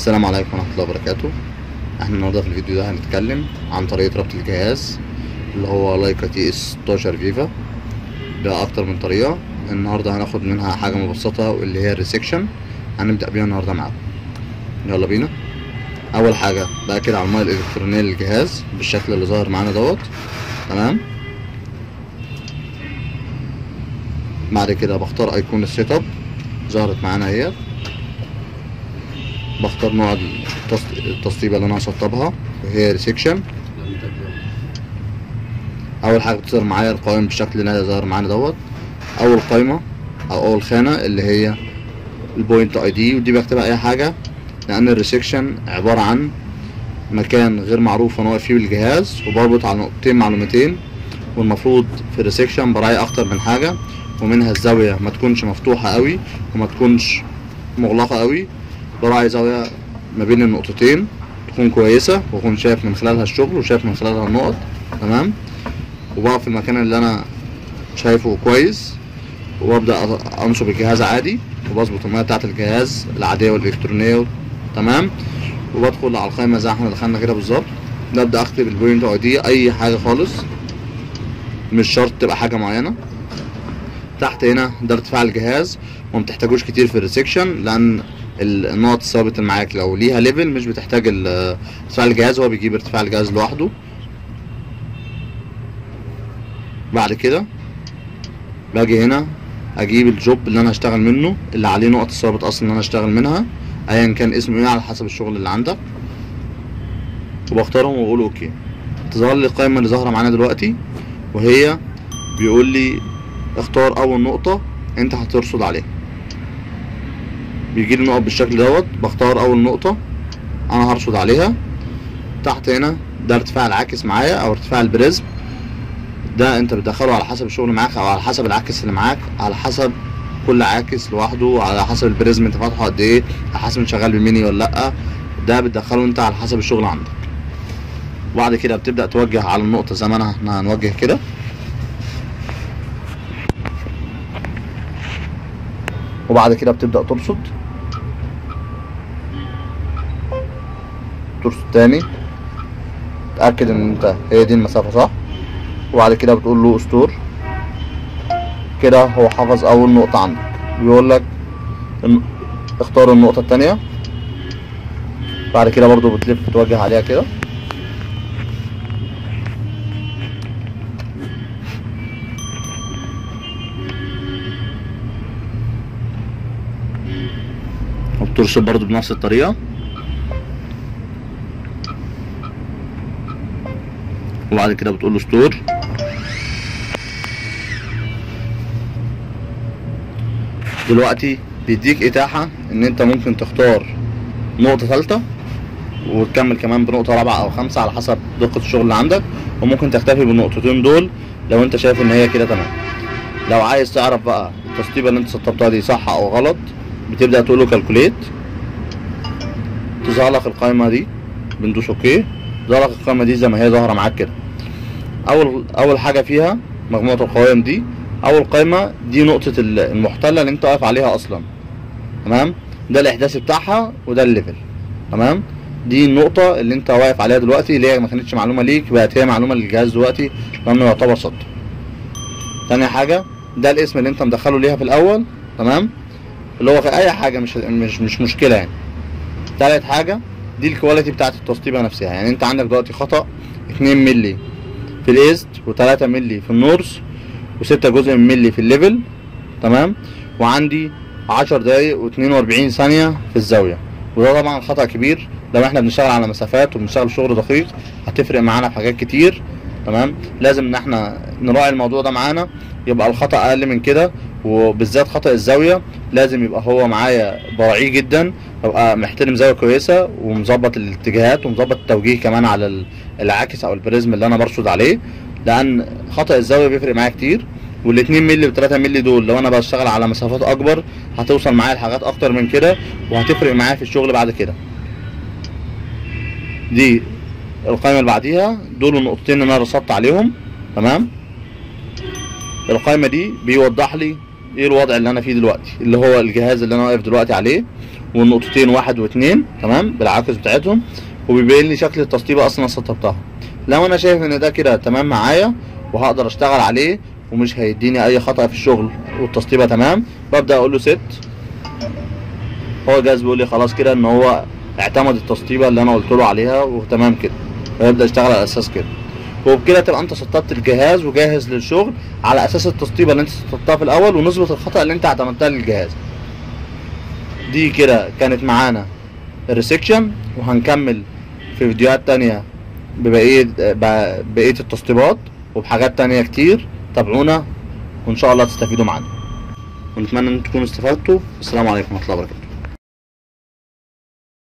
السلام عليكم ورحمة الله وبركاته احنا النهاردة في الفيديو ده هنتكلم عن طريقة ربط الجهاز اللي هو لايكا تي اس 16 فيفا ده اكتر من طريقة النهاردة هناخد منها حاجة مبسطة واللي هي الريسكشن هنبدأ بيها النهاردة معاكم يلا بينا اول حاجة بأكد على المايه الالكترونية للجهاز بالشكل اللي ظاهر معانا دوت تمام بعد كده بختار ايقونة السيت اب ظهرت معانا اهيت بختار نوع التص- التسطيبة اللي انا هسطبها وهي ريسكشن اول حاجة بتظهر معايا القوائم بالشكل اللي انا ظاهر معانا دوت اول قائمة او اول خانة اللي هي البوينت اي دي ودي بكتبها اي حاجة لان الريسكشن عبارة عن مكان غير معروف انا واقف فيه بالجهاز وبربط على نقطتين معلومتين والمفروض في الريسكشن براعي اكتر من حاجة ومنها الزاوية ما تكونش مفتوحة قوي وما تكونش مغلقة قوي براعي زاوية ما بين النقطتين تكون كويسة واكون شايف من خلالها الشغل وشايف من خلالها النقط تمام وبقف في المكان اللي انا شايفه كويس وببدأ أ- انصب الجهاز عادي وبظبط المية بتاعة الجهاز العادية والإلكترونية تمام وبدخل على القائمة زي ما احنا دخلنا كده بالظبط نبدأ اكتب البوينت اي دي اي حاجة خالص مش شرط تبقى حاجة معينة تحت هنا ده ارتفاع الجهاز وما بتحتاجوش كتير في الريسكشن لان ال- النقط الثابت اللي معاك لو ليها ليفل مش بتحتاج ال- ارتفاع الجهاز هو بيجيب ارتفاع الجهاز لوحده بعد كده باجي هنا اجيب الجوب اللي انا هشتغل منه اللي عليه نقط الثابت اصلا اللي انا هشتغل منها ايا كان اسمه ايه على حسب الشغل اللي عندك وبختارهم واقول اوكي تظهر لي القائمه اللي ظاهره معانا دلوقتي وهي بيقول لي اختار اول نقطه انت هترصد عليها بيجي لي نقط بالشكل دوت بختار اول نقطه انا هرصد عليها تحت هنا ده ارتفاع العاكس معايا او ارتفاع البريزم ده انت بتدخله على حسب الشغل معاك او على حسب العاكس اللي معاك على حسب كل عاكس لوحده على حسب البريزم انت فاتحه قد ايه على حسب انت شغال بميني ولا لا ده بتدخله انت على حسب الشغل عندك وبعد كده بتبدا توجه على النقطه زي ما انا احنا هنوجه كده وبعد كده بتبدا ترصد ترصد تاني تاكد ان انت هي دي المسافه صح وبعد كده بتقول له ستور كده هو حفظ اول نقطة عندك بيقول لك الن- اختار النقطة التانية بعد كده برضو بتلف توجه عليها كده وبترصد برضو بنفس الطريقة وبعد كده بتقول له ستور دلوقتي بيديك اتاحة ان انت ممكن تختار نقطة ثالثة وتكمل كمان بنقطة رابعة او خمسة على حسب دقة الشغل اللي عندك وممكن تكتفي بالنقطتين دول لو انت شايف ان هي كده تمام لو عايز تعرف بقى التسطيبة اللي انت سطبتها دي صح او غلط بتبدأ تقول له كالكوليت تظهر لك القائمة دي بندوس اوكي تظهر لك القائمة دي زي ما هي ظاهرة معاك كده اول اول حاجه فيها مجموعه القوائم دي اول قائمه دي نقطه ال- المحتله اللي انت واقف عليها اصلا تمام ده الاحداثي بتاعها وده الليفل تمام دي النقطة اللي انت واقف عليها دلوقتي اللي هي ما كانتش معلومة ليك بقت هي معلومة للجهاز دلوقتي لأنه يعتبر سطر. تاني حاجة ده الاسم اللي انت مدخله ليها في الأول تمام اللي هو في أي حاجة مش مش مش مشكلة يعني. تالت حاجة دي الكواليتي بتاعت التسطيبة نفسها يعني انت عندك دلوقتي خطأ 2 مللي في الايست و3 مللي في النورث و6 جزء من مللي في الليفل تمام وعندي 10 دقايق و42 ثانية في الزاوية وده طبعا خطأ كبير لو احنا بنشتغل على مسافات وبنشتغل شغل دقيق هتفرق معانا في حاجات كتير تمام لازم ان احنا نراعي الموضوع ده معانا يبقى الخطأ اقل من كده وبالذات خطأ الزاوية لازم يبقى هو معايا براعيه جدا ابقى محترم زاوية كويسة ومظبط الاتجاهات ومظبط التوجيه كمان على ال- العاكس او البريزم اللي انا برصد عليه لان خطأ الزاوية بيفرق معايا كتير والاتنين مللي والتلاتة مللي دول لو انا بشتغل على مسافات اكبر هتوصل معايا لحاجات اكتر من كده وهتفرق معايا في الشغل بعد كده دي القائمة اللي بعديها دول النقطتين اللي انا رصدت عليهم تمام القائمة دي بيوضح لي ايه الوضع اللي انا فيه دلوقتي اللي هو الجهاز اللي انا واقف دلوقتي عليه والنقطتين واحد واتنين تمام بالعكس بتاعتهم وبيبين لي شكل التسطيبه اصلا سطبتها لو انا شايف ان ده كده تمام معايا وهقدر اشتغل عليه ومش هيديني اي خطأ في الشغل والتسطيبه تمام ببدا اقول له ست هو جاهز بيقول لي خلاص كده ان هو اعتمد التسطيبه اللي انا قلت له عليها وتمام كده فيبدا يشتغل على اساس كده وبكده تبقى انت سطبت الجهاز وجاهز للشغل على اساس التسطيبه اللي انت سطبتها في الاول ونسبه الخطا اللي انت اعتمدتها للجهاز دي كده كانت معانا الريسكشن وهنكمل في فيديوهات تانية ببقية بقية التسطيبات وبحاجات تانية كتير تابعونا وان شاء الله تستفيدوا معانا ونتمنى ان تكونوا استفدتوا السلام عليكم ورحمة الله وبركاته